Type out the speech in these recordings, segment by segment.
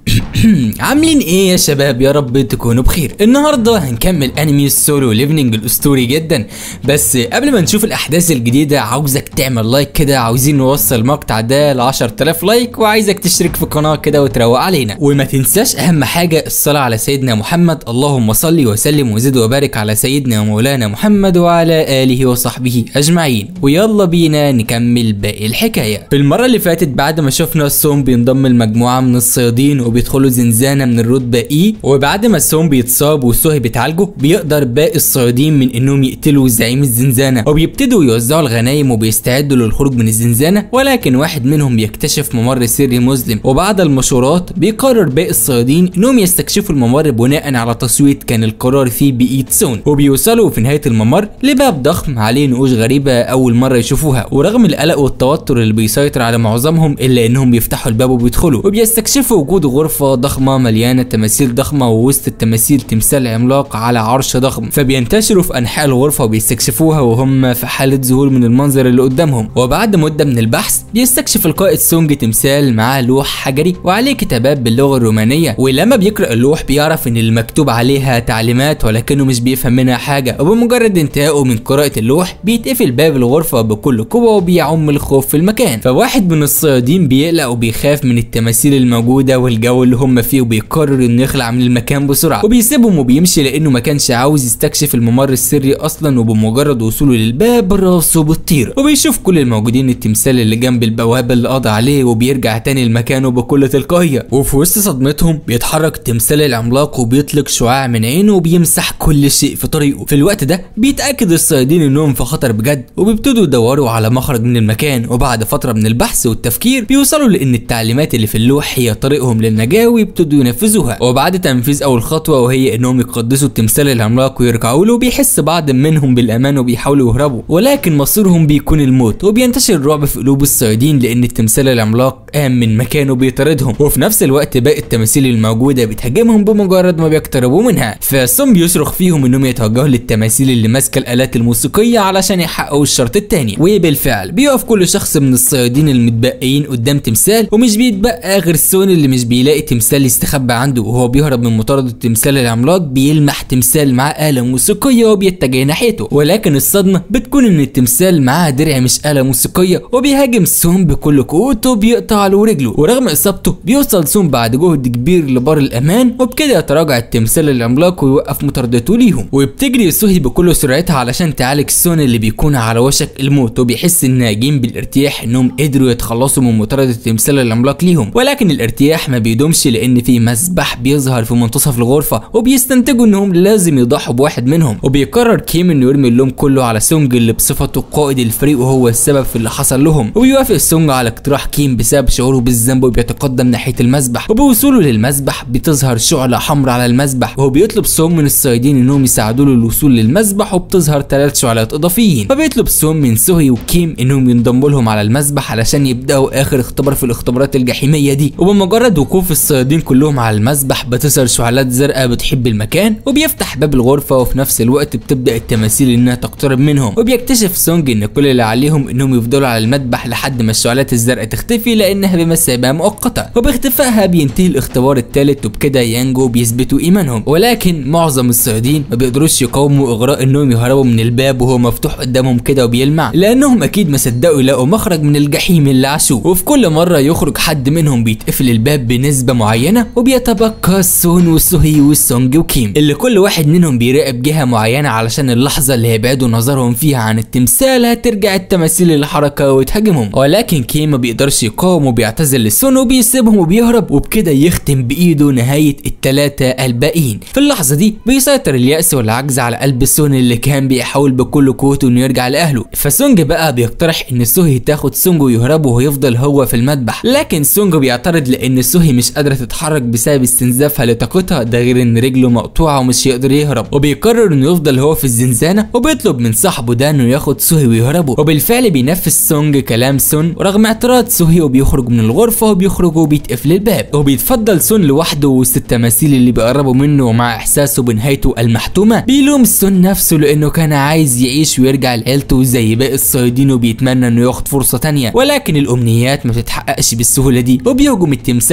عاملين ايه يا شباب يا رب تكونوا بخير النهارده هنكمل انمي السولو ليفنينج الاسطوري جدا بس قبل ما نشوف الاحداث الجديده عاوزك تعمل لايك كده عاوزين نوصل المقطع ده ل 10000 لايك وعايزك تشترك في القناه كده وتروق علينا وما تنساش اهم حاجه الصلاه على سيدنا محمد اللهم صل وسلم وزد وبارك على سيدنا ومولانا محمد وعلى اله وصحبه اجمعين ويلا بينا نكمل باقي الحكايه في المره اللي فاتت بعد ما شفنا السوم بينضم لمجموعه من الصيادين وبيدخلوا زنزانه من الرتبه اي وبعد ما السوم بيتصاب وسوهي بتعالجه بيقدر باقي الصيادين من انهم يقتلوا زعيم الزنزانه وبيبتدوا يوزعوا الغنايم وبيستعدوا للخروج من الزنزانه ولكن واحد منهم يكتشف ممر سري مظلم وبعد المشورات بيقرر باقي الصيادين انهم يستكشفوا الممر بناء على تصويت كان القرار فيه بايد سون وبيوصلوا في نهايه الممر لباب ضخم عليه نقوش غريبه اول مره يشوفوها ورغم القلق والتوتر اللي بيسيطر على معظمهم الا انهم بيفتحوا الباب وبيدخلوا وبيستكشفوا وجود غرفه ضخمه مليانه تماثيل ضخمه ووسط التماثيل تمثال عملاق على عرش ضخم فبينتشروا في انحاء الغرفه وبيستكشفوها وهم في حاله ذهول من المنظر اللي قدامهم وبعد مده من البحث بيستكشف القائد سونج تمثال معاه لوح حجري وعليه كتابات باللغه الرومانيه ولما بيقرا اللوح بيعرف ان المكتوب عليها تعليمات ولكنه مش بيفهم منها حاجه وبمجرد انتهائه من قراءه اللوح بيتقفل باب الغرفه بكل قوه وبيعم الخوف في المكان فواحد من الصيادين بيقلق وبيخاف من التماثيل الموجوده والجو اللي هم فيه وبيقرر انه يخلع من المكان بسرعه وبيسيبهم وبيمشي لانه ما كانش عاوز يستكشف الممر السري اصلا وبمجرد وصوله للباب راسه بتطير وبيشوف كل الموجودين التمثال اللي جنب البوابه اللي قضى عليه وبيرجع تاني لمكانه بكل تلقائيه وفي وسط صدمتهم بيتحرك التمثال العملاق وبيطلق شعاع من عينه وبيمسح كل شيء في طريقه في الوقت ده بيتاكد الصيادين انهم في خطر بجد وبيبتدوا يدوروا على مخرج من المكان وبعد فتره من البحث والتفكير بيوصلوا لان التعليمات اللي في اللوح هي طريقهم للنجاه ويبتدوا ينفذوها وبعد تنفيذ اول خطوه وهي انهم يقدسوا التمثال العملاق ويرجعوا له بيحس بعض منهم بالامان وبيحاولوا يهربوا ولكن مصيرهم بيكون الموت وبينتشر الرعب في قلوب الصيادين لان التمثال العملاق قام من مكانه بيطاردهم وفي نفس الوقت باقي التماثيل الموجوده بتهاجمهم بمجرد ما بيقتربوا منها فسون بيصرخ فيهم انهم يتوجهوا للتماثيل اللي ماسكه الالات الموسيقيه علشان يحققوا الشرط الثاني وبالفعل بيقف كل شخص من الصيادين المتبقيين قدام تمثال ومش بيتبقى غير سون اللي مش بيلاقي تمثال يستخبى عنده وهو بيهرب من مطارده التمثال العملاق بيلمح تمثال معاه آلة موسيقية وبيتجه ناحيته ولكن الصدمة بتكون ان التمثال معاه درع مش آلة موسيقية وبيهاجم سون بكل قوته بيقطع له رجله ورغم اصابته بيوصل سون بعد جهد كبير لبار الامان وبكده يتراجع التمثال العملاق ويوقف مطاردته ليهم وبتجري سوهي بكل سرعتها علشان تعالج سون اللي بيكون على وشك الموت وبيحس الناجين بالارتياح انهم قدروا يتخلصوا من مطاردة التمثال العملاق ليهم ولكن الارتياح ما بيدومش لان في مسبح بيظهر في منتصف الغرفة وبيستنتجوا انهم لازم يضحوا بواحد منهم وبيقرر كيم انه يرمي اللوم كله على سونج اللي بصفته قائد الفريق وهو السبب في اللي حصل لهم وبيوافق سونج على اقتراح كيم بسبب شعوره بالذنب وبيتقدم ناحية المسبح وبوصوله للمسبح بتظهر شعلة حمراء على المسبح وهو بيطلب سون من الصيادين انهم يساعدوا له الوصول للمسبح وبتظهر ثلاث شعلات اضافيين فبيطلب سون من سوهي وكيم انهم ينضموا لهم على المسبح علشان يبداوا اخر اختبار في الاختبارات الجحيميه دي وبمجرد وقوف الصيادين كلهم على المسبح بتظهر شعلات زرقاء بتحب المكان وبيفتح باب الغرفه وفي نفس الوقت بتبدا التماثيل انها تقترب منهم وبيكتشف سونج ان كل اللي عليهم انهم يفضلوا على المذبح لحد ما الشعلات الزرقاء تختفي لانها بمثابه مؤقته وباختفائها بينتهي الاختبار الثالث وبكده يانجو بيثبتوا ايمانهم ولكن معظم الصيادين ما بيقدروش يقاوموا اغراء انهم يهربوا من الباب وهو مفتوح قدامهم كده وبيلمع لانهم اكيد ما صدقوا يلاقوا مخرج من الجحيم اللي عاشوه وفي كل مره يخرج حد منهم بيتقفل الباب بنسبه معينه وبيتبقى سون وسوهي والسونج وكيم اللي كل واحد منهم بيراقب جهه معينه علشان اللحظه اللي هيبعدوا نظرهم فيها عن التمثال هترجع التماثيل للحركه وتهاجمهم ولكن كيم ما بيقدرش يقاوم وبيعتذر لسون وبيسيبهم وبيهرب وبكده يختم بايده نهايه الثلاثه الباقيين في اللحظه دي بيسيطر اليأس والعجز على قلب سون اللي كان بيحاول بكل قوته انه يرجع لاهله فسونج بقى بيقترح ان سوهي تاخد سونج ويهربوا ويفضل هو في المذبح لكن سونج بيعترض لان سوهي مش قادره تتحرك بسبب استنزافها لطاقتها ده غير ان رجله مقطوعه ومش يقدر يهرب وبيقرر انه يفضل هو في الزنزانه وبيطلب من صاحبه ده انه ياخد سوهي ويهربوا وبالفعل بينفذ سونج كلام سون ورغم اعتراض سوهي وبيخرج من الغرفه وبيخرج وبيتقفل الباب وبيتفضل سون لوحده وسط التماثيل اللي بيقربوا منه ومع احساسه بنهايته المحتومه بيلوم سون نفسه لانه كان عايز يعيش ويرجع لعيلته زي باقي الصيادين وبيتمنى انه ياخد فرصه تانية ولكن الامنيات ما بتتحققش بالسهوله دي وبيهجم التمثال على سون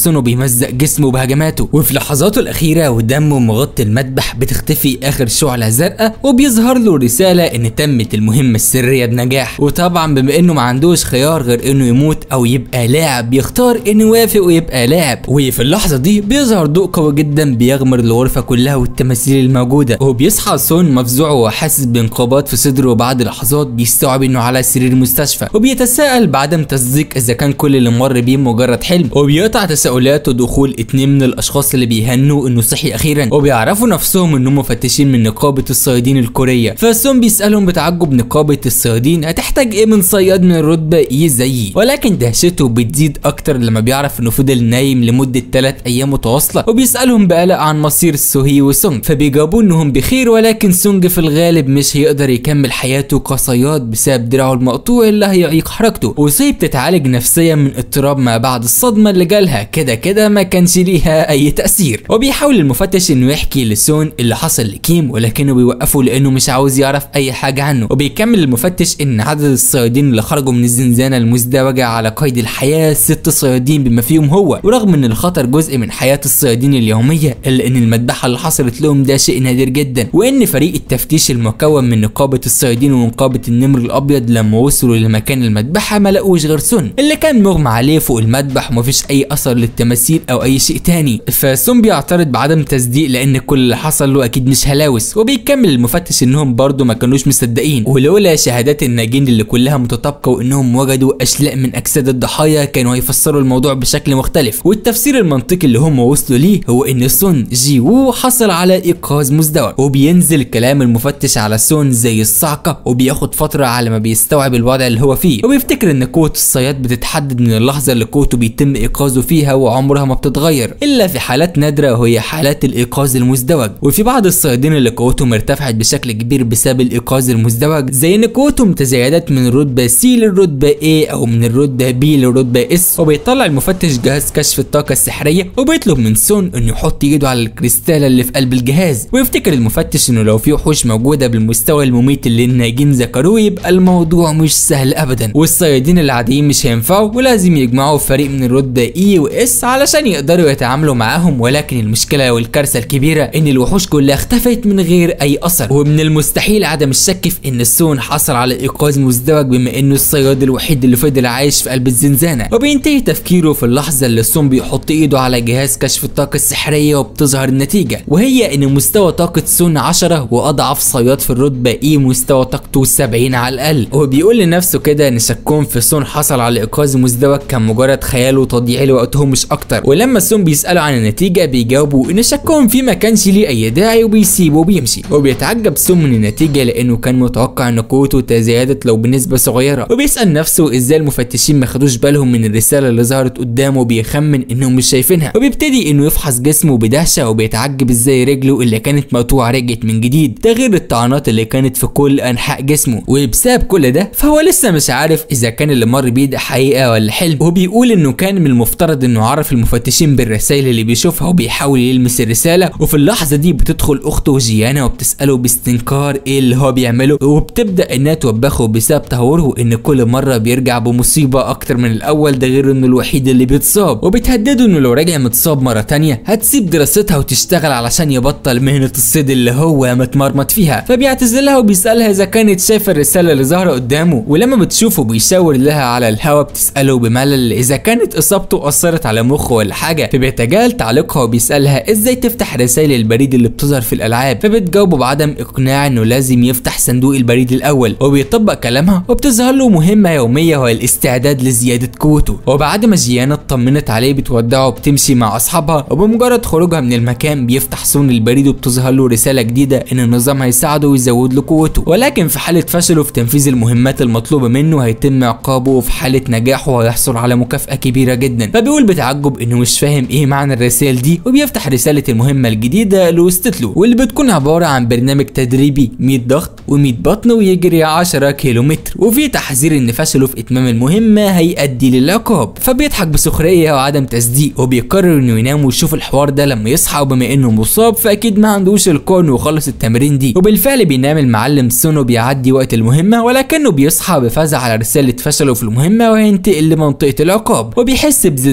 سون وبيمزق جسمه بهجماته وفي لحظاته الاخيره ودمه مغطي المذبح بتختفي اخر شعله زرقاء وبيظهر له رساله ان تمت المهمه السريه بنجاح وطبعا بما انه ما عندوش خيار غير انه يموت او يبقى لاعب بيختار انه يوافق ويبقى لاعب وفي اللحظه دي بيظهر ضوء قوي جدا بيغمر الغرفه كلها والتماثيل الموجوده وبيصحى سون مفزوع وحاسس بانقباض في صدره وبعد لحظات بيستوعب انه على سرير المستشفى وبيتساءل بعدم تصديق اذا كان كل اللي مر بيه مجرد حلم وبيقطع تساؤلاته دخول اتنين من الاشخاص اللي بيهنوا انه صحي اخيرا وبيعرفوا نفسهم انهم مفتشين من نقابه الصيادين الكوريه فسون بيسالهم بتعجب نقابه الصيادين هتحتاج ايه من صياد من الرتبه ايه زيي ولكن دهشته بتزيد اكتر لما بيعرف انه فضل نايم لمده 3 ايام متواصله وبيسالهم بقلق عن مصير سوهي وسونج فبيجاوبوا انهم بخير ولكن سونج في الغالب مش هيقدر يكمل حياته كصياد بسبب دراعه المقطوع اللي هيعيق حركته وسوهي بتتعالج نفسيا من اضطراب ما بعد الصدمه اللي جالها كده كده ما كانش ليها اي تاثير وبيحاول المفتش انه يحكي لسون اللي حصل لكيم ولكنه بيوقفه لانه مش عاوز يعرف اي حاجه عنه وبيكمل المفتش ان عدد الصيادين اللي خرجوا من الزنزانه المزدوجه على قيد الحياه ست صيادين بما فيهم هو ورغم ان الخطر جزء من حياه الصيادين اليوميه الا ان المذبحه اللي حصلت لهم ده شيء نادر جدا وان فريق التفتيش المكون من نقابه الصيادين ونقابه النمر الابيض لما وصلوا لمكان المذبحه ما لقوش غير سون اللي كان مغمى عليه فوق المذبح ومفيش اي اثر للتماثيل او اي شيء تاني فسون بيعترض بعدم تصديق لان كل اللي حصل له اكيد مش هلاوس وبيكمل المفتش انهم برضه ما كانوش مصدقين ولولا شهادات الناجين اللي كلها متطابقه وانهم وجدوا اشلاء من اجساد الضحايا كانوا هيفسروا الموضوع بشكل مختلف والتفسير المنطقي اللي هم وصلوا ليه هو ان سون جي وو حصل على ايقاظ مزدوج وبينزل كلام المفتش على سون زي الصعقه وبياخد فتره على ما بيستوعب الوضع اللي هو فيه وبيفتكر ان قوه الصياد بتتحدد من اللحظه اللي قوته بيتم ايقاظه فيها وعمرها ما بتتغير الا في حالات نادره وهي حالات الايقاظ المزدوج وفي بعض الصيادين اللي قوتهم ارتفعت بشكل كبير بسبب الايقاظ المزدوج زي ان قوتهم تزايدت من الرتبه سي للرتبه A او من الرتبه B للرتبه S وبيطلع المفتش جهاز كشف الطاقه السحريه وبيطلب من سون انه يحط ايده على الكريستاله اللي في قلب الجهاز ويفتكر المفتش انه لو في وحوش موجوده بالمستوى المميت اللي الناجين ذكروه يبقى الموضوع مش سهل ابدا والصيادين العاديين مش هينفعوا ولازم يجمعوا فريق من الرتبه E و S علشان يقدروا يتعاملوا معاهم ولكن المشكله والكارثه الكبيره ان الوحوش كلها اختفت من غير اي اثر ومن المستحيل عدم الشك في ان سون حصل على ايقاظ مزدوج بما انه الصياد الوحيد اللي فضل عايش في قلب الزنزانه وبينتهي تفكيره في اللحظه اللي سون بيحط ايده على جهاز كشف الطاقه السحريه وبتظهر النتيجه وهي ان مستوى طاقه سون 10 واضعف صياد في الرتبه اي مستوى طاقته 70 على الاقل وبيقول لنفسه كده ان شكهم في سون حصل على ايقاظ مزدوج كان مجرد خيال وتضييع لوقتهم مش اكتر ولما سون بيسالوا عن النتيجه بيجاوبوا ان شكهم فيه ما كانش ليه اي داعي وبيسيبه وبيمشي وبيتعجب سون من النتيجه لانه كان متوقع ان قوته تزايدت لو بنسبه صغيره وبيسال نفسه ازاي المفتشين ما خدوش بالهم من الرساله اللي ظهرت قدامه وبيخمن انهم مش شايفينها وبيبتدي انه يفحص جسمه بدهشه وبيتعجب ازاي رجله اللي كانت مقطوعه رجعت من جديد ده غير الطعنات اللي كانت في كل انحاء جسمه وبسبب كل ده فهو لسه مش عارف اذا كان اللي مر بيه ده حقيقه ولا حلم وبيقول انه كان من المفترض انه عرف المفتشين بالرسائل اللي بيشوفها وبيحاول يلمس الرساله وفي اللحظه دي بتدخل اخته جيانا وبتساله باستنكار ايه اللي هو بيعمله وبتبدا انها توبخه بسبب تهوره ان كل مره بيرجع بمصيبه اكتر من الاول ده غير انه الوحيد اللي بيتصاب وبتهدده انه لو رجع متصاب مره تانية هتسيب دراستها وتشتغل علشان يبطل مهنه الصيد اللي هو متمرمط فيها فبيعتذرلها وبيسالها اذا كانت شايفه الرساله اللي ظاهره قدامه ولما بتشوفه بيشاور لها على الهوا بتساله بملل اذا كانت اصابته اثرت على مخه ولا حاجه فبيتجاهل تعليقها وبيسالها ازاي تفتح رسائل البريد اللي بتظهر في الالعاب فبتجاوبه بعدم اقناع انه لازم يفتح صندوق البريد الاول وبيطبق كلامها وبتظهر له مهمه يوميه وهي الاستعداد لزياده قوته وبعد ما جيانا اطمنت عليه بتودعه وبتمشي مع اصحابها وبمجرد خروجها من المكان بيفتح صون البريد وبتظهر له رساله جديده ان النظام هيساعده ويزود له قوته ولكن في حاله فشله في تنفيذ المهمات المطلوبه منه هيتم عقابه وفي حاله نجاحه هيحصل على مكافاه كبيره جدا فبيقول بتعجب انه مش فاهم ايه معنى الرسائل دي وبيفتح رساله المهمه الجديده اللي وصلت له واللي بتكون عباره عن برنامج تدريبي 100 ضغط و100 بطن ويجري 10 كيلو متر وفي تحذير ان فشله في اتمام المهمه هيؤدي للعقاب فبيضحك بسخريه وعدم تصديق وبيقرر انه ينام ويشوف الحوار ده لما يصحى وبما انه مصاب فاكيد ما عندوش القوه انه يخلص التمرين دي وبالفعل بينام المعلم سونو بيعدي وقت المهمه ولكنه بيصحى بفزع على رساله فشله في المهمه وينتقل لمنطقه العقاب وبيحس بزلزال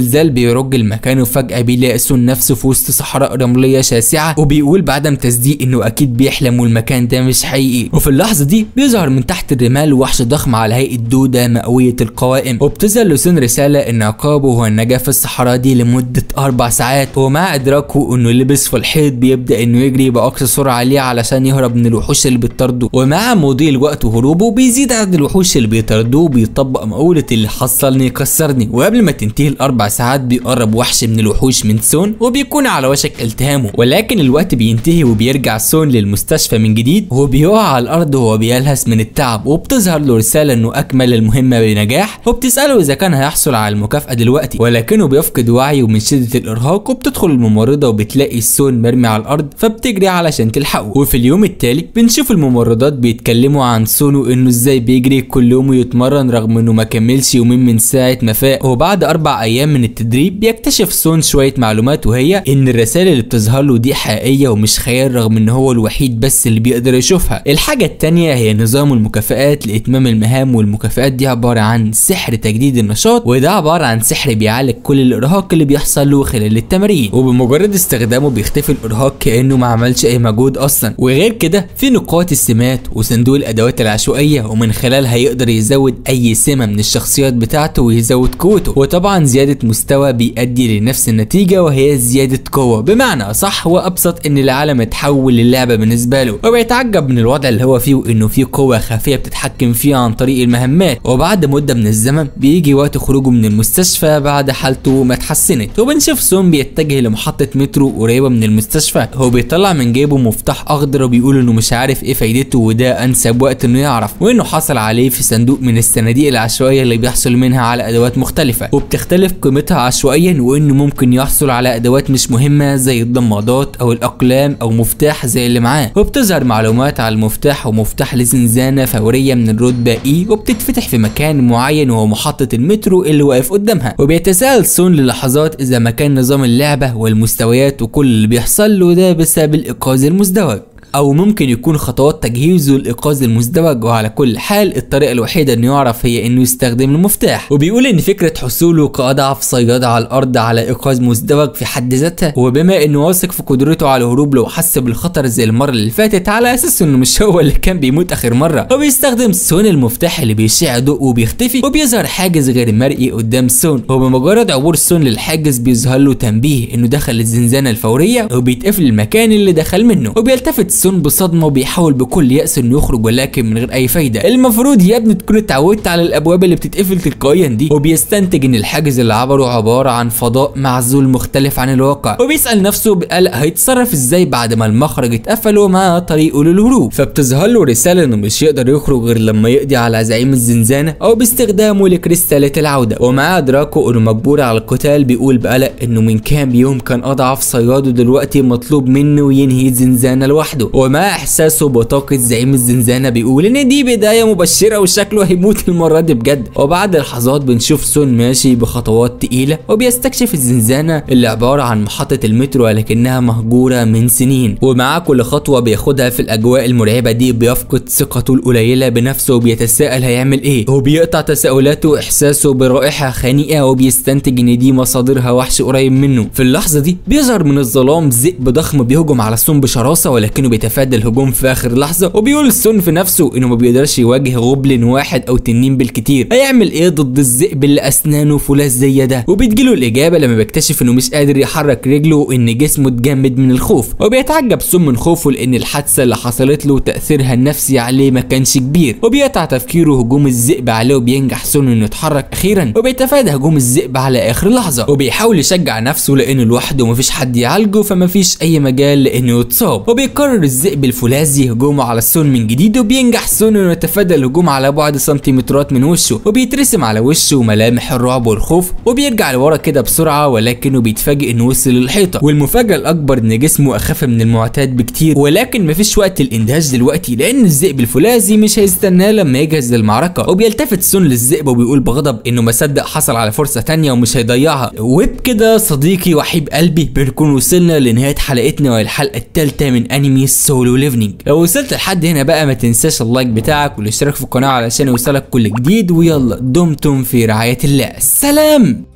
بيرج المكان وفجأة بيلاقي سون نفسه في وسط صحراء رملية شاسعة وبيقول بعدم تصديق انه اكيد بيحلم والمكان ده مش حقيقي وفي اللحظة دي بيظهر من تحت الرمال وحش ضخم على هيئة دودة مئوية القوائم وبتظهر لسون رسالة ان عقابه هو النجاة في الصحراء دي لمدة اربع ساعات ومع ادراكه انه لبس في الحيط بيبدأ انه يجري باقصى سرعة ليه علشان يهرب من الوحوش اللي بتطارده ومع مضي الوقت وهروبه بيزيد عدد الوحوش اللي بيطاردوه وبيطبق مقولة اللي حصلني يكسرني وقبل ما تنتهي الاربع ساعات بيقرب وحش من الوحوش من سون وبيكون على وشك التهامه ولكن الوقت بينتهي وبيرجع سون للمستشفى من جديد وهو بيقع على الارض وهو بيلهث من التعب وبتظهر له رسالة انه اكمل المهمة بنجاح وبتسأله اذا كان هيحصل على المكافأة دلوقتي ولكنه بيفقد وعيه من شدة الارهاق وبتدخل الممرضة وبتلاقي سون مرمي على الارض فبتجري علشان تلحقه وفي اليوم التالي بنشوف الممرضات بيتكلموا عن سون وانه ازاي بيجري كل يوم ويتمرن رغم انه ما كملش يومين من ساعة ما فاق وبعد اربع ايام من التدريب بيكتشف سون شوية معلومات وهي ان الرسائل اللي بتظهر له دي حقيقية ومش خيال رغم ان هو الوحيد بس اللي بيقدر يشوفها الحاجة التانية هي نظام المكافآت لاتمام المهام والمكافآت دي عبارة عن سحر تجديد النشاط وده عبارة عن سحر بيعالج كل الارهاق اللي بيحصل له خلال التمارين وبمجرد استخدامه بيختفي الارهاق كانه ما عملش اي مجهود اصلا وغير كده في نقاط السمات وصندوق الادوات العشوائيه ومن خلالها يقدر يزود اي سمه من الشخصيات بتاعته ويزود قوته وطبعا زياده مستوى بيؤدي لنفس النتيجه وهي زياده قوه بمعنى صح وابسط ان العالم اتحول للعبه بالنسبه له وبيتعجب من الوضع اللي هو فيه وانه في قوه خفيه بتتحكم فيه عن طريق المهمات وبعد مده من الزمن بيجي وقت خروجه من المستشفى بعد حالته ما اتحسنت وبنشوف سون بيتجه لمحطه مترو قريبه من المستشفى هو بيطلع من جيبه مفتاح اخضر وبيقول انه مش عارف ايه فايدته وده انسب وقت انه يعرف وانه حصل عليه في صندوق من الصناديق العشوائيه اللي بيحصل منها على ادوات مختلفه وبتختلف قيمتها عشوائيا وانه ممكن يحصل على ادوات مش مهمه زي الضمادات او الاقلام او مفتاح زي اللي معاه وبتظهر معلومات على المفتاح ومفتاح لزنزانه فوريه من الرتبه اي وبتتفتح في مكان معين وهو محطه المترو اللي واقف قدامها وبيتساءل سون للحظات اذا مكان نظام اللعبه والمستويات وكل اللي بيحصل له ده بسبب الايقاظ المزدوج او ممكن يكون خطوات تجهيزه لايقاظ المزدوج وعلى كل حال الطريقه الوحيده انه يعرف هي انه يستخدم المفتاح وبيقول ان فكره حصوله كاضعف صياد على الارض على ايقاظ مزدوج في حد ذاتها وبما انه واثق في قدرته على الهروب لو حس بالخطر زي المره اللي فاتت على اساس انه مش هو اللي كان بيموت اخر مره وبيستخدم سون المفتاح اللي بيشع ضوء وبيختفي وبيظهر حاجز غير مرئي قدام سون وبمجرد عبور سون للحاجز بيظهر له تنبيه انه دخل الزنزانه الفوريه وبيتقفل المكان اللي دخل منه وبيلتفت سون بصدمه وبيحاول بكل يأس انه يخرج ولكن من غير اي فايده المفروض يا ابني تكون اتعودت على الابواب اللي بتتقفل تلقائيا دي وبيستنتج ان الحاجز اللي عبره عباره عن فضاء معزول مختلف عن الواقع وبيسال نفسه بقلق هيتصرف ازاي بعد ما المخرج اتقفل ومعاه طريقه للهروب فبتظهر له رساله انه مش يقدر يخرج غير لما يقضي على زعيم الزنزانه او باستخدامه لكريستالات العوده ومع ادراكه انه مجبور على القتال بيقول بقلق انه من كام يوم كان اضعف صياد ودلوقتي مطلوب منه ينهي الزنزانه لوحده ومع احساسه بطاقه زعيم الزنزانه بيقول ان دي بدايه مبشره وشكله هيموت المره دي بجد وبعد لحظات بنشوف سون ماشي بخطوات تقيله وبيستكشف الزنزانه اللي عباره عن محطه المترو ولكنها مهجوره من سنين ومع كل خطوه بياخدها في الاجواء المرعبه دي بيفقد ثقته القليله بنفسه وبيتساءل هيعمل ايه وبيقطع تساؤلاته واحساسه برائحه خنيقه وبيستنتج ان دي مصادرها وحش قريب منه في اللحظه دي بيظهر من الظلام ذئب ضخم بيهجم على سون بشراسه ولكنه بيتفادى الهجوم في اخر لحظه وبيقول سون في نفسه انه ما بيقدرش يواجه غبلن واحد او تنين بالكتير هيعمل ايه ضد الذئب اللي اسنانه فولاذيه ده وبتجيله الاجابه لما بيكتشف انه مش قادر يحرك رجله وان جسمه اتجمد من الخوف وبيتعجب سون من خوفه لان الحادثه اللي حصلت له تاثيرها النفسي عليه ما كانش كبير وبيقطع تفكيره هجوم الذئب عليه وبينجح سون انه يتحرك اخيرا وبيتفادى هجوم الذئب على اخر لحظه وبيحاول يشجع نفسه لانه لوحده ومفيش حد يعالجه فمفيش اي مجال لانه يتصاب وبيقرر الذئب الفولاذي هجومه على سون من جديد وبينجح سون انه يتفادى الهجوم على بعد سنتيمترات من وشه وبيترسم على وشه ملامح الرعب والخوف وبيرجع لورا كده بسرعه ولكنه بيتفاجئ انه وصل للحيطه والمفاجاه الاكبر ان جسمه اخف من المعتاد بكتير ولكن مفيش وقت الاندهاش دلوقتي لان الذئب الفولاذي مش هيستناه لما يجهز للمعركه وبيلتفت سون للذئب وبيقول بغضب انه ما صدق حصل على فرصه تانية ومش هيضيعها وبكده صديقي وحبيب قلبي بنكون وصلنا لنهايه حلقتنا وهي الحلقه الثالثه من انمي سولو ليفنينج لو وصلت لحد هنا بقى ما تنساش اللايك بتاعك والاشتراك في القناه علشان يوصلك كل جديد ويلا دمتم في رعايه الله سلام